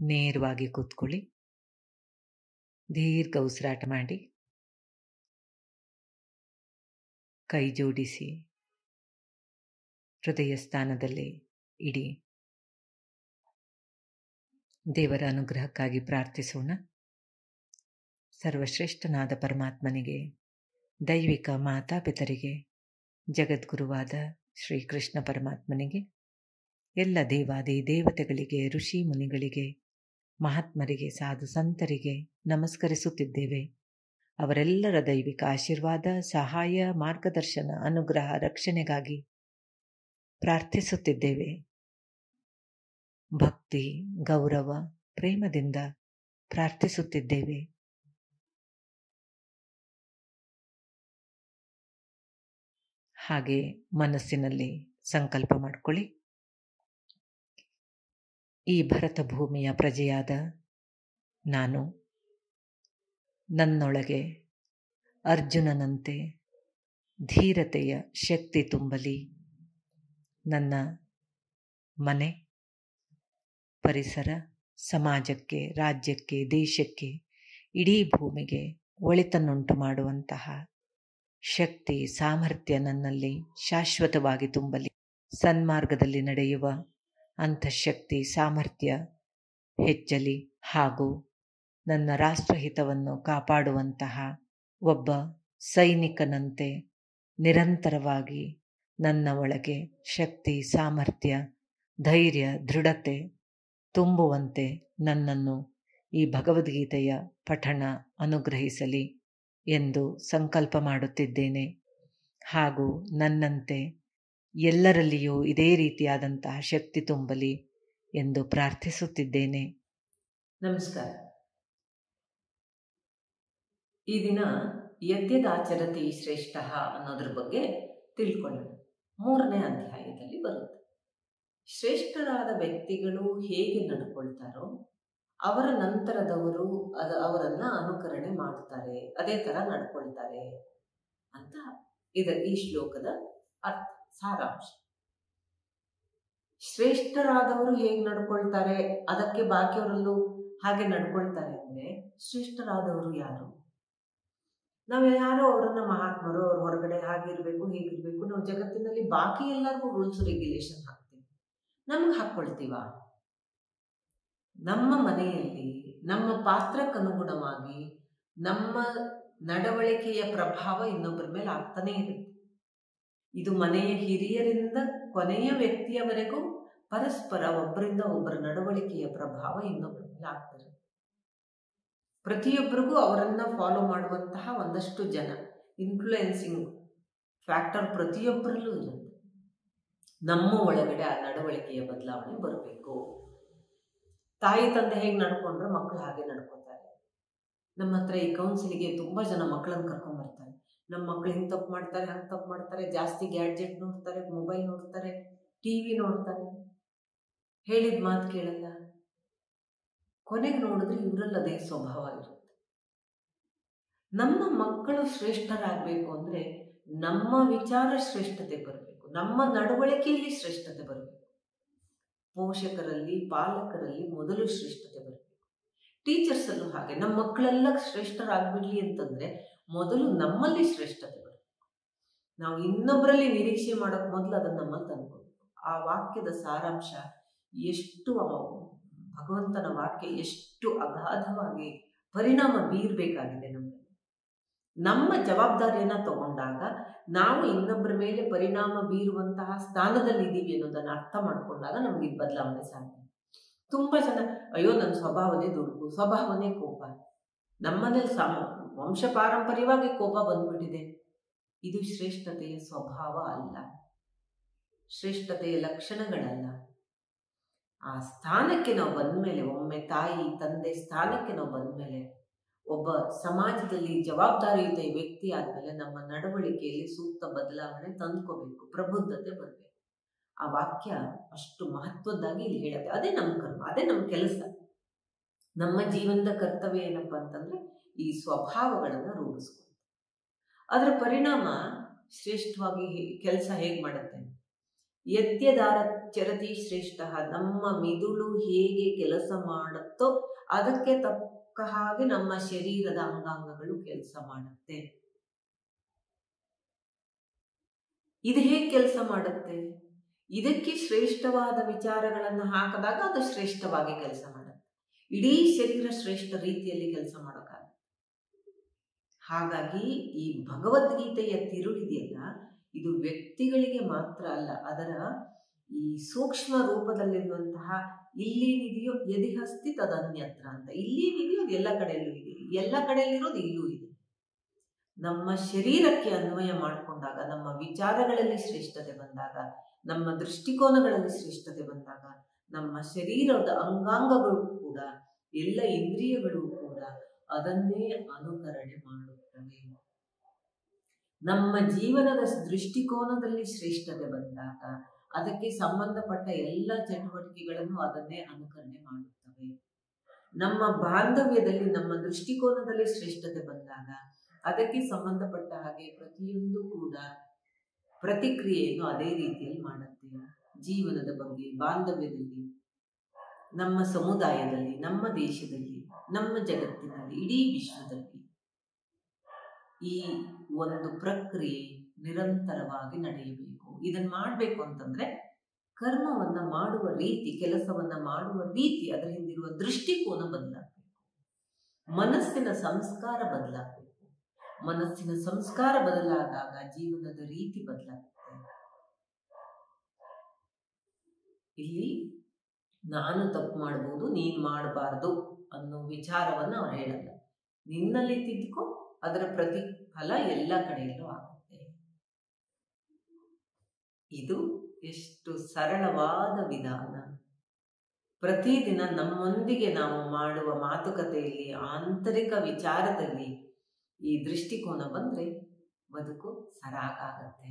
ನೇರವಾಗಿ ಕೂತ್ಕೊಳ್ಳಿ ದೀರ್ಘ ಉಸಿರಾಟ ಮಾಡಿ ಕೈ ಜೋಡಿಸಿ ಹೃದಯ ಸ್ಥಾನದಲ್ಲಿ ಇಡಿ ದೇವರ ಅನುಗ್ರಹಕ್ಕಾಗಿ ಪ್ರಾರ್ಥಿಸೋಣ ಸರ್ವಶ್ರೇಷ್ಠನಾದ ಪರಮಾತ್ಮನಿಗೆ ದೈವಿಕ ಮಾತಾಪಿತರಿಗೆ ಜಗದ್ಗುರುವಾದ ಶ್ರೀಕೃಷ್ಣ ಪರಮಾತ್ಮನಿಗೆ ಎಲ್ಲ ದೇವಾದಿ ದೇವತೆಗಳಿಗೆ ಋಷಿ ಮುನಿಗಳಿಗೆ ಮಹಾತ್ಮರಿಗೆ ಸಾಧು ಸಂತರಿಗೆ ನಮಸ್ಕರಿಸುತ್ತಿದ್ದೇವೆ ಅವರೆಲ್ಲರ ದೈವಿಕ ಆಶೀರ್ವಾದ ಸಹಾಯ ಮಾರ್ಗದರ್ಶನ ಅನುಗ್ರಹ ರಕ್ಷಣೆಗಾಗಿ ಪ್ರಾರ್ಥಿಸುತ್ತಿದ್ದೇವೆ ಭಕ್ತಿ ಗೌರವ ಪ್ರೇಮದಿಂದ ಪ್ರಾರ್ಥಿಸುತ್ತಿದ್ದೇವೆ ಹಾಗೆ ಮನಸ್ಸಿನಲ್ಲಿ ಸಂಕಲ್ಪ ಮಾಡಿಕೊಳ್ಳಿ ಈ ಭರತ ಭೂಮಿಯ ಪ್ರಜೆಯಾದ ನಾನು ನನ್ನೊಳಗೆ ಅರ್ಜುನನಂತೆ ಧೀರತೆಯ ಶಕ್ತಿ ತುಂಬಲಿ ನನ್ನ ಮನೆ ಪರಿಸರ ಸಮಾಜಕ್ಕೆ ರಾಜ್ಯಕ್ಕೆ ದೇಶಕ್ಕೆ ಇಡೀ ಭೂಮಿಗೆ ಒಳಿತನ್ನುಂಟು ಮಾಡುವಂತಹ ಶಕ್ತಿ ಸಾಮರ್ಥ್ಯ ನನ್ನಲ್ಲಿ ಶಾಶ್ವತವಾಗಿ ತುಂಬಲಿ ಸನ್ಮಾರ್ಗದಲ್ಲಿ ನಡೆಯುವ ಅಂತಃಶಕ್ತಿ ಸಾಮರ್ಥ್ಯ ಹೆಚ್ಚಲಿ ಹಾಗೂ ನನ್ನ ರಾಷ್ಟ್ರಹಿತವನ್ನು ಕಾಪಾಡುವಂತಹ ಒಬ್ಬ ಸೈನಿಕನಂತೆ ನಿರಂತರವಾಗಿ ನನ್ನ ಒಳಗೆ ಶಕ್ತಿ ಸಾಮರ್ಥ್ಯ ಧೈರ್ಯ ದೃಢತೆ ತುಂಬುವಂತೆ ನನ್ನನ್ನು ಈ ಭಗವದ್ಗೀತೆಯ ಪಠಣ ಅನುಗ್ರಹಿಸಲಿ ಎಂದು ಸಂಕಲ್ಪ ಮಾಡುತ್ತಿದ್ದೇನೆ ಹಾಗೂ ನನ್ನಂತೆ ಎಲ್ಲರಲ್ಲಿಯೂ ಇದೇ ರೀತಿಯಾದಂತಹ ಶಕ್ತಿ ತುಂಬಲಿ ಎಂದು ಪ್ರಾರ್ಥಿಸುತ್ತಿದ್ದೇನೆ ನಮಸ್ಕಾರ ಈ ದಿನ ಯದ್ಯದಾಚರತಿ ಶ್ರೇಷ್ಠ ಅನ್ನೋದ್ರ ಬಗ್ಗೆ ತಿಳ್ಕೊಳ್ಳೋಣ ಮೂರನೇ ಅಧ್ಯಾಯದಲ್ಲಿ ಬರುತ್ತೆ ಶ್ರೇಷ್ಠರಾದ ವ್ಯಕ್ತಿಗಳು ಹೇಗೆ ನಡ್ಕೊಳ್ತಾರೋ ಅವರ ನಂತರದವರು ಅದ ಅವರನ್ನ ಅನುಕರಣೆ ಮಾಡ್ತಾರೆ ಅದೇ ತರ ನಡ್ಕೊಳ್ತಾರೆ ಅಂತ ಇದ ಈ ಶ್ಲೋಕದ ಅರ್ಥ ಸಾರಾಂಶ ಶ್ರೇಷ್ಠರಾದವರು ಹೇಗೆ ನಡ್ಕೊಳ್ತಾರೆ ಅದಕ್ಕೆ ಬಾಕಿಯವರಲ್ಲೂ ಹಾಗೆ ನಡ್ಕೊಳ್ತಾರೆ ಅಂದ್ರೆ ಶ್ರೇಷ್ಠರಾದವರು ಯಾರು ನಾವು ಯಾರೋ ಅವರನ್ನ ಮಹಾತ್ಮರು ಅವ್ರ ಹೊರಗಡೆ ಹಾಗಿರ್ಬೇಕು ಹೀಗಿರ್ಬೇಕು ನಾವು ಜಗತ್ತಿನಲ್ಲಿ ಬಾಕಿ ಎಲ್ಲರಿಗೂ ರೂಲ್ಸ್ ರೆಗ್ಯುಲೇಷನ್ ಹಾಕ್ತೀವಿ ನಮ್ಗೆ ಹಾಕ್ಕೊಳ್ತೀವ ನಮ್ಮ ಮನೆಯಲ್ಲಿ ನಮ್ಮ ಪಾತ್ರಕ್ಕನುಗುಣವಾಗಿ ನಮ್ಮ ನಡವಳಿಕೆಯ ಪ್ರಭಾವ ಇನ್ನೊಬ್ಬರ ಮೇಲೆ ಆಗ್ತಾನೆ ಇರುತ್ತೆ ಇದು ಮನೆಯ ಹಿರಿಯರಿಂದ ಕೊನೆಯ ವ್ಯಕ್ತಿಯವರೆಗೂ ಪರಸ್ಪರ ಒಬ್ಬರಿಂದ ಒಬ್ಬರ ನಡವಳಿಕೆಯ ಪ್ರಭಾವ ಇನ್ನೊಬ್ಬರ ಮೇಲೆ ಆಗ್ತದೆ ಪ್ರತಿಯೊಬ್ಬರಿಗೂ ಅವರನ್ನ ಫಾಲೋ ಮಾಡುವಂತಹ ಒಂದಷ್ಟು ಜನ ಇನ್ಫ್ಲೂಯೆನ್ಸಿಂಗ್ ಫ್ಯಾಕ್ಟರ್ ಪ್ರತಿಯೊಬ್ಬರಲ್ಲೂ ಇರುತ್ತೆ ನಮ್ಮ ಒಳಗಡೆ ಆ ನಡವಳಿಕೆಯ ಬದಲಾವಣೆ ಬರಬೇಕು ತಾಯಿ ತಂದೆ ಹೇಗೆ ನಡ್ಕೊಂಡ್ರೆ ಮಕ್ಕಳು ಹಾಗೆ ನಡ್ಕೋತಾರೆ ನಮ್ಮ ಹತ್ರ ಈ ಕೌನ್ಸಿಲಿಗೆ ತುಂಬ ಜನ ಮಕ್ಕಳನ್ನ ಕರ್ಕೊಂಡ್ ಬರ್ತಾರೆ ನಮ್ಮ ಮಕ್ಳು ಹಿಂಗೆ ತಪ್ಪು ಮಾಡ್ತಾರೆ ಹಂಗೆ ತಪ್ಪು ಮಾಡ್ತಾರೆ ಜಾಸ್ತಿ ಗ್ಯಾಡ್ಜೆಟ್ ನೋಡ್ತಾರೆ ಮೊಬೈಲ್ ನೋಡ್ತಾರೆ ಟಿ ವಿ ನೋಡ್ತಾರೆ ಹೇಳಿದ ಮಾತು ಕೇಳಲ್ಲ ಕೊನೆಗೆ ನೋಡಿದ್ರೆ ಇವರಲ್ಲಿ ಅದೇ ಸ್ವಭಾವ ಇರುತ್ತೆ ನಮ್ಮ ಮಕ್ಕಳು ಶ್ರೇಷ್ಠರಾಗಬೇಕು ಅಂದರೆ ನಮ್ಮ ವಿಚಾರ ಶ್ರೇಷ್ಠತೆ ಬರಬೇಕು ನಮ್ಮ ನಡವಳಿಕೆಯಲ್ಲಿ ಶ್ರೇಷ್ಠತೆ ಬರಬೇಕು ಪೋಷಕರಲ್ಲಿ ಪಾಲಕರಲ್ಲಿ ಮೊದಲು ಶ್ರೇಷ್ಠತೆ ಬರಬೇಕು ಟೀಚರ್ಸಲ್ಲೂ ಹಾಗೆ ನಮ್ಮ ಮಕ್ಕಳೆಲ್ಲ ಶ್ರೇಷ್ಠರಾಗ್ಬಿಡ್ಲಿ ಅಂತಂದ್ರೆ ಮೊದಲು ನಮ್ಮಲ್ಲಿ ಶ್ರೇಷ್ಠತೆ ಬರಬೇಕು ನಾವು ಇನ್ನೊಬ್ಬರಲ್ಲಿ ನಿರೀಕ್ಷೆ ಮಾಡೋಕೆ ಮೊದಲು ಅದನ್ನು ನಮ್ಮಲ್ಲಿ ತಂದ್ಕೊಳ್ಬೇಕು ಆ ವಾಕ್ಯದ ಸಾರಾಂಶ ಎಷ್ಟು ಭಗವಂತನ ವಾಕ್ಯ ಎಷ್ಟು ಅಗಾಧವಾಗಿ ಪರಿಣಾಮ ಬೀರಬೇಕಾಗಿದೆ ನಮಗೆ ನಮ್ಮ ಜವಾಬ್ದಾರಿಯನ್ನ ತಗೊಂಡಾಗ ನಾವು ಇನ್ನೊಬ್ಬರ ಮೇಲೆ ಪರಿಣಾಮ ಬೀರುವಂತಹ ಸ್ಥಾನದಲ್ಲಿ ಇದ್ದೀವಿ ಅನ್ನೋದನ್ನ ಅರ್ಥ ಮಾಡ್ಕೊಂಡಾಗ ನಮ್ಗೆ ಇದು ಬದಲಾವಣೆ ಸಾಧ್ಯ ತುಂಬಾ ಜನ ಅಯ್ಯೋ ನನ್ನ ಸ್ವಭಾವನೇ ದುಡುಕು ಸ್ವಭಾವನೇ ಕೋಪ ನಮ್ಮನೇಲಿ ಸಮ ವಂಶ ಪಾರಂಪರ್ಯವಾಗಿ ಕೋಪ ಬಂದ್ಬಿಟ್ಟಿದೆ ಇದು ಶ್ರೇಷ್ಠತೆಯ ಸ್ವಭಾವ ಅಲ್ಲ ಶ್ರೇಷ್ಠತೆಯ ಲಕ್ಷಣಗಳಲ್ಲ ಆ ಸ್ಥಾನಕ್ಕೆ ನಾವು ಬಂದ್ಮೇಲೆ ಒಮ್ಮೆ ತಾಯಿ ತಂದೆ ಸ್ಥಾನಕ್ಕೆ ನಾವು ಬಂದ್ಮೇಲೆ ಒಬ್ಬ ಸಮಾಜದಲ್ಲಿ ಜವಾಬ್ದಾರಿಯುತ ವ್ಯಕ್ತಿ ಆದ್ಮೇಲೆ ನಮ್ಮ ನಡವಳಿಕೆಯಲ್ಲಿ ಸೂಕ್ತ ಬದಲಾವಣೆ ತಂದ್ಕೋಬೇಕು ಪ್ರಬುದ್ಧತೆ ಬರಬೇಕು ಆ ವಾಕ್ಯ ಅಷ್ಟು ಮಹತ್ವದ್ದಾಗಿ ಇಲ್ಲಿ ಹೇಳುತ್ತೆ ಅದೇ ನಮ್ಮ ಕರ್ಮ ಅದೇ ನಮ್ಮ ಕೆಲಸ ನಮ್ಮ ಜೀವನದ ಕರ್ತವ್ಯ ಏನಪ್ಪಾ ಅಂತಂದ್ರೆ ಈ ಸ್ವಭಾವಗಳನ್ನು ರೂಢಿಸ್ಕೊಂಡು ಅದರ ಪರಿಣಾಮ ಶ್ರೇಷ್ಠವಾಗಿ ಕೆಲಸ ಹೇಗೆ ಮಾಡುತ್ತೆ ಯದ್ಯದಾರ ಚರತಿ ಶ್ರೇಷ್ಠ ನಮ್ಮ ಮಿದುಳು ಹೇಗೆ ಕೆಲಸ ಮಾಡುತ್ತೋ ಅದಕ್ಕೆ ತಕ್ಕ ಹಾಗೆ ನಮ್ಮ ಶರೀರದ ಅಂಗಾಂಗಗಳು ಕೆಲಸ ಮಾಡುತ್ತೆ ಇದು ಹೇಗೆ ಕೆಲಸ ಮಾಡುತ್ತೆ ಇದಕ್ಕೆ ಶ್ರೇಷ್ಠವಾದ ವಿಚಾರಗಳನ್ನು ಹಾಕಿದಾಗ ಅದು ಶ್ರೇಷ್ಠವಾಗಿ ಕೆಲಸ ಮಾಡುತ್ತೆ ಇಡೀ ಶರೀರ ಶ್ರೇಷ್ಠ ರೀತಿಯಲ್ಲಿ ಕೆಲಸ ಮಾಡೋಕ್ಕಾಗ ಹಾಗಾಗಿ ಈ ಭಗವದ್ಗೀತೆಯ ತಿರುಳಿದೆಯಲ್ಲ ಇದು ವ್ಯಕ್ತಿಗಳಿಗೆ ಮಾತ್ರ ಅಲ್ಲ ಅದರ ಈ ಸೂಕ್ಷ್ಮ ರೂಪದಲ್ಲಿರುವಂತಹ ಇಲ್ಲೇನಿದೆಯೋ ಎದಿಹಸ್ತಿ ತದನ್ಯತ್ರ ಅಂತ ಇಲ್ಲೇನಿದೆಯೋ ಅದು ಎಲ್ಲ ಕಡೆಯಲ್ಲೂ ಇದೆ ಎಲ್ಲ ಕಡೆಯಲ್ಲಿರೋದು ಇಲ್ಲೂ ಇದೆ ನಮ್ಮ ಶರೀರಕ್ಕೆ ಅನ್ವಯ ಮಾಡಿಕೊಂಡಾಗ ನಮ್ಮ ವಿಚಾರಗಳಲ್ಲಿ ಶ್ರೇಷ್ಠತೆ ಬಂದಾಗ ನಮ್ಮ ದೃಷ್ಟಿಕೋನಗಳಲ್ಲಿ ಶ್ರೇಷ್ಠತೆ ಬಂದಾಗ ನಮ್ಮ ಶರೀರದ ಅಂಗಾಂಗಗಳು ಕೂಡ ಎಲ್ಲ ಇಂದ್ರಿಯಗಳು ಕೂಡ ಅದನ್ನೇ ಅನುಕರಣೆ ಮಾಡುತ್ತವೆ ನಮ್ಮ ಜೀವನದ ದೃಷ್ಟಿಕೋನದಲ್ಲಿ ಶ್ರೇಷ್ಠತೆ ಬಂದಾಗ ಅದಕ್ಕೆ ಸಂಬಂಧಪಟ್ಟ ಎಲ್ಲ ಚಟುವಟಿಕೆಗಳನ್ನು ಅದನ್ನೇ ಅನುಕರಣೆ ಮಾಡುತ್ತವೆ ನಮ್ಮ ಬಾಂಧವ್ಯದಲ್ಲಿ ನಮ್ಮ ದೃಷ್ಟಿಕೋನದಲ್ಲಿ ಶ್ರೇಷ್ಠತೆ ಬಂದಾಗ ಅದಕ್ಕೆ ಸಂಬಂಧಪಟ್ಟ ಹಾಗೆ ಪ್ರತಿಯೊಂದು ಕೂಡ ಪ್ರತಿಕ್ರಿಯೆಯನ್ನು ಅದೇ ರೀತಿಯಲ್ಲಿ ಮಾಡುತ್ತೆ ಜೀವನದ ಬಗ್ಗೆ ಬಾಂಧವ್ಯದಲ್ಲಿ ನಮ್ಮ ಸಮುದಾಯದಲ್ಲಿ ನಮ್ಮ ದೇಶದಲ್ಲಿ ನಮ್ಮ ಜಗತ್ತಿನಲ್ಲಿ ಇಡೀ ವಿಶ್ವದಲ್ಲಿ ಈ ಒಂದು ಪ್ರಕ್ರಿಯೆ ನಿರಂತರವಾಗಿ ನಡೆಯಬೇಕು ಇದನ್ನ ಮಾಡಬೇಕು ಅಂತಂದ್ರೆ ಕರ್ಮವನ್ನ ಮಾಡುವ ರೀತಿ ಕೆಲಸವನ್ನ ಮಾಡುವ ರೀತಿ ಅದರ ಹಿಂದಿರುವ ದೃಷ್ಟಿಕೋನ ಬದಲಾಗಬೇಕು ಮನಸ್ಸಿನ ಸಂಸ್ಕಾರ ಬದಲಾಗಬೇಕು ಮನಸ್ಸಿನ ಸಂಸ್ಕಾರ ಬದಲಾದಾಗ ಜೀವನದ ರೀತಿ ಬದಲಾಗುತ್ತೆ ಇಲ್ಲಿ ನಾನು ತಪ್ಪು ಮಾಡ್ಬೋದು ನೀನು ಮಾಡಬಾರ್ದು ಅನ್ನೋ ವಿಚಾರವನ್ನು ಅವ್ರು ಹೇಳಲ್ಲ ನಿನ್ನಲ್ಲಿ ತಿದ್ಕೋ ಅದರ ಪ್ರತಿಫಲ ಎಲ್ಲ ಕಡೆಯಲ್ಲೂ ಆಗುತ್ತೆ ಇದು ಎಷ್ಟು ಸರಳವಾದ ವಿಧಾನ ಪ್ರತಿದಿನ ನಮ್ಮೊಂದಿಗೆ ನಾವು ಮಾಡುವ ಮಾತುಕತೆಯಲ್ಲಿ ಆಂತರಿಕ ವಿಚಾರದಲ್ಲಿ ಈ ದೃಷ್ಟಿಕೋನ ಬಂದ್ರೆ ಬದುಕು ಸರಾಗಾಗತ್ತೆ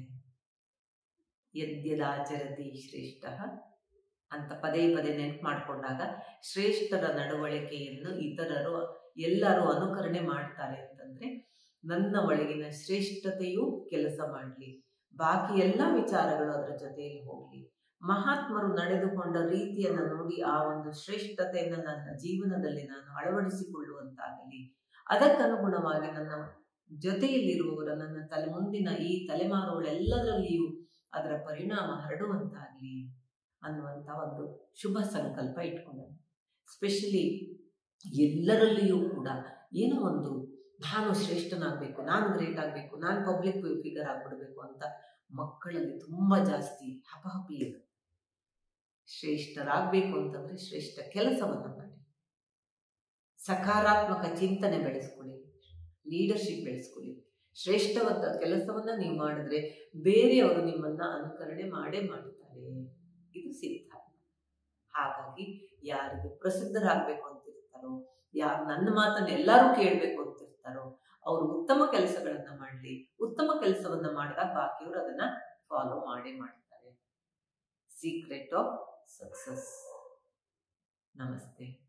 ಯದ್ಯದಾಚರತಿ ಶ್ರೇಷ್ಠ ಅಂತ ಪದೇ ಪದೇ ನೆನ್ಪು ಮಾಡಿಕೊಂಡಾಗ ಶ್ರೇಷ್ಠರ ನಡವಳಿಕೆಯನ್ನು ಇತರರು ಎಲ್ಲರೂ ಅನುಕರಣೆ ಮಾಡ್ತಾರೆ ಅಂತಂದ್ರೆ ನನ್ನ ಒಳಗಿನ ಶ್ರೇಷ್ಠತೆಯು ಕೆಲಸ ಮಾಡಲಿ ಬಾಕಿ ಎಲ್ಲ ವಿಚಾರಗಳು ಅದರ ಜೊತೆಯಲ್ಲಿ ಹೋಗಲಿ ಮಹಾತ್ಮರು ನಡೆದುಕೊಂಡ ರೀತಿಯನ್ನು ನೋಡಿ ಆ ಒಂದು ಶ್ರೇಷ್ಠತೆಯನ್ನು ನನ್ನ ಜೀವನದಲ್ಲಿ ನಾನು ಅಳವಡಿಸಿಕೊಳ್ಳುವಂತಾಗಲಿ ಅದಕ್ಕನುಗುಣವಾಗಿ ನನ್ನ ಜೊತೆಯಲ್ಲಿರುವವರ ನನ್ನ ತಲೆ ಮುಂದಿನ ಈ ತಲೆಮಾರುಗಳೆಲ್ಲದರಲ್ಲಿಯೂ ಅದರ ಪರಿಣಾಮ ಹರಡುವಂತಾಗಲಿ ಅನ್ನುವಂಥ ಒಂದು ಶುಭ ಸಂಕಲ್ಪ ಇಟ್ಕೊಂಡನು ಸ್ಪೆಷಲಿ ಎಲ್ಲರಲ್ಲಿಯೂ ಕೂಡ ಏನೋ ಒಂದು ನಾನು ಶ್ರೇಷ್ಠನಾಗಬೇಕು ನಾನು ಗ್ರೇಟ್ ಆಗಬೇಕು ನಾನು ಪಬ್ಲಿಕ್ ಫಿಗರ್ ಆಗ್ಬಿಡ್ಬೇಕು ಅಂತ ಮಕ್ಕಳಲ್ಲಿ ತುಂಬ ಜಾಸ್ತಿ ಹಪಹಪಿ ಇದೆ ಶ್ರೇಷ್ಠರಾಗಬೇಕು ಅಂತಂದ್ರೆ ಶ್ರೇಷ್ಠ ಕೆಲಸವನ್ನು ಮಾಡಿ ಸಕಾರಾತ್ಮಕ ಚಿಂತನೆ ಬೆಳೆಸ್ಕೊಳ್ಳಿ ಲೀಡರ್ಶಿಪ್ ಬೆಳೆಸ್ಕೊಳ್ಳಿ ಶ್ರೇಷ್ಠವಾದ ಕೆಲಸವನ್ನ ನೀವು ಮಾಡಿದ್ರೆ ಬೇರೆಯವರು ನಿಮ್ಮನ್ನ ಅನುಕರಣೆ ಮಾಡೇ ಮಾಡ್ತಾರೆ ಇದು ಸಿದ್ಧಾಂತ ಹಾಗಾಗಿ ಯಾರಿಗೆ ಪ್ರಸಿದ್ಧರಾಗಬೇಕು ಅಂತಿರ್ತಾರೋ ಯಾರು ನನ್ನ ಮಾತನ್ನ ಎಲ್ಲರೂ ಕೇಳಬೇಕು ಅಂತಿರ್ತಾರೋ ಅವರು ಉತ್ತಮ ಕೆಲಸಗಳನ್ನ ಮಾಡಲಿ ಉತ್ತಮ ಕೆಲಸವನ್ನ ಮಾಡಿದಾಗ ಬಾಕಿಯವರು ಅದನ್ನ ಫಾಲೋ ಮಾಡೇ ಮಾಡ್ತಾರೆ ಸೀಕ್ರೆಟ್ ಆಫ್ ಸಕ್ಸಸ್ ನಮಸ್ತೆ